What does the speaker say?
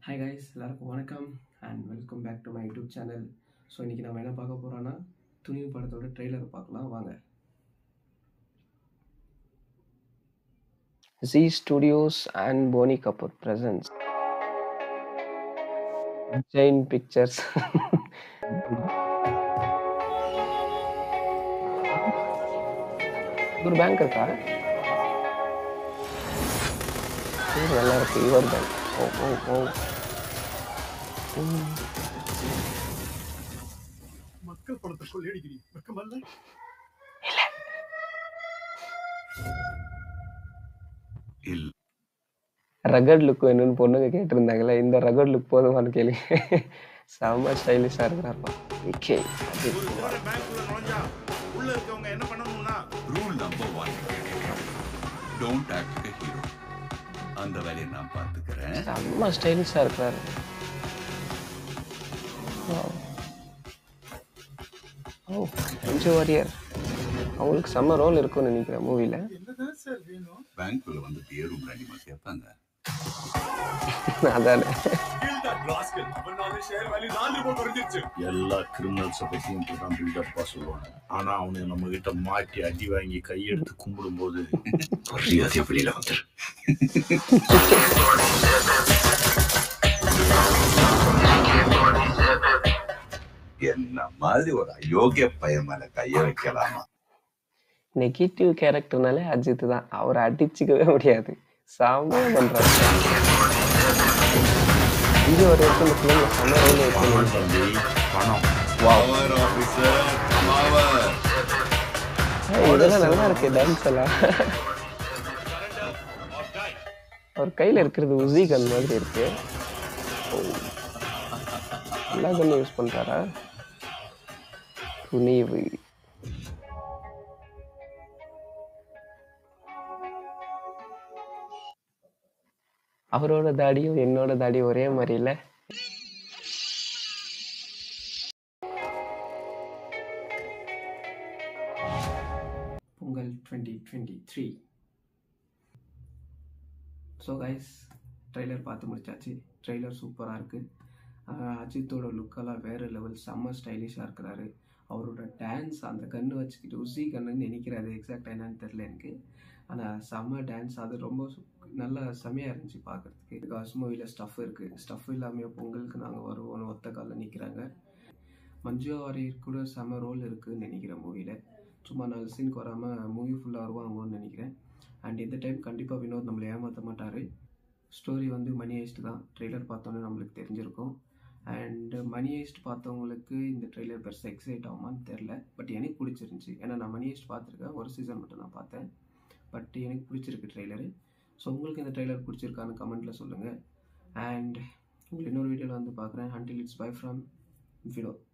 Hi guys எல்லாருக்கும் வணக்கம் and welcome back to my YouTube channel so இன்றைக்கி நம்ம என்ன பார்க்க போகிறோன்னா துணிவு படத்தோட ட்ரெய்லர் பார்க்கலாம் வாங்க Z Studios and Boni Kapoor presents Jain Pictures. ஒரு பேங்க் இருக்கா இது நல்லா இருக்கு யுவர் பேங்க் ஓ ஓ ஓ ம். மக்கள் பணத்தை கொள்ளையடிக்கிறீங்க வெக்கமல்ல இல்ல ரகட் லுக் வேணும்னு பொண்ணுங்க கேட்டிருந்தாங்களே இந்த ரகட் லுக் போதுமான்னு கேள்வி செம்ம ஸ்டைலிஷாக இருக்கிறாப்பா ஓகே ஒரு திருட பேங்க்குள்ள நுழைஞ்சா உள்ள இருக்கவங்க என்ன பண்ணணும்னா rule number one don't act hero அந்த வேலையை நான் பார்த்துக்கிறேன் செம்ம ஸ்டைலிஷாக இருக்கிறாரு ஓ அஞ்சு வாரியர் அவங்களுக்கு செம்ம ரோல் இருக்கும்னு நினைக்கிறேன் மூவியில் என்னதான் சார் வேணும் பேங்க்குள்ள வந்து பேரும் ரெண்டிமா கேட்பாங்க அதானே எல்லா கிரிமினல்ஸ் பத்தியும் இப்படிதான் பில்டப்பா சொல்லுவாங்க ஆனா அவனுக்கு நம்ம கிட்ட மாட்டி அடி வாங்கி கையெடுத்து கும்பிடும் போது மரியாதையா வெளியில வந்துரு என்ன மாதிரி ஒரு அயோக்கிய பையன் மேல கைய வைக்கலாமா நெகட்டிவ் கேரக்டர்னாலே அஜித் தான் அவரை அடிச்சுக்கவே முடியாது செம்மையா பண்றாரு இங்கே ஒரு இடத்துல இந்த பிள்ளைங்க செம்ம ரோல் பணம் இருக்கு தம்பி பணம் பவர் ஆபீசர் பவர் இதெல்லாம் நல்லா இருக்கு டான்ஸ் எல்லாம் அவர் கையில இருக்கிறது உசி கன் மாதிரி இருக்கு ஓ. எல்லா கன்னும் யூஸ் பண்றாரா துணிவு அவரோட தாடியும் என்னோட தாடியும் ஒரே மாதிரி இல்ல Pongal twenty twenty three so guys trailer பார்த்து முடிச்சாச்சு ட்ரெய்லர் சூப்பராக இருக்குது அஜித்தோட லுக்கெல்லாம் வேறு லெவல் செம்ம ஸ்டைலிஷாக இருக்கிறாரு அவரோட டான்ஸ் அந்த கன்று வச்சுக்கிட்டு உசி கண்ணுன்னு நினைக்கிறாரு எக்ஸாக்ட் என்னன்னு தெரில எனக்கு ஆனால் செம்ம டான்ஸ் அது ரொம்ப சு- நல்லா செம்மையாக இருந்துச்சு பார்க்குறதுக்கு பிகாஸ் மூவியில் ஸ்டஃப் இருக்குது ஸ்டஃப் இல்லாமல் பொங்கலுக்கு நாங்கள் வருவோம்னு ஒத்த காலில் நிற்கிறாங்க மஞ்சு வாரியர் கூட செம்ம ரோல் இருக்குன்னு நினைக்கிறேன் மூவியில் சும்மா நாலு சீனுக்கு வராமல் மூவி ஃபுல்லாக வருவாங்கன்னு நினைக்கிறேன் அண்ட் இந்த டைம் கண்டிப்பாக வினோத் நம்மளை ஏமாற்ற மாட்டார் ஸ்டோரி வந்து மணி ஹேஸ்ட் தான் ட்ரெய்லர் பார்த்தோன்னே நம்மளுக்கு தெரிஞ்சிருக்கும் அண்ட் மணி ஹேஸ்ட் பார்த்தவங்களுக்கு இந்த ட்ரெய்லர் பெருசாக எக்ஸைட் ஆகுமான்னு தெரில பட் எனக்கு பிடிச்சிருந்துச்சி ஏன்னா நான் மணி ஹேஸ்ட் பார்த்துருக்கேன் ஒரு சீசன் மட்டும் நான் பார்த்தேன் பட் எனக்கு பிடிச்சிருக்கு ட்ரெய்லரு ஸோ உங்களுக்கு இந்த ட்ரெய்லர் பிடிச்சிருக்கான்னு கமெண்ட்டில் சொல்லுங்கள் அண்ட் உங்களுக்கு இன்னொரு வீடியோவில் வந்து பார்க்குறேன் until it's bye from Vinod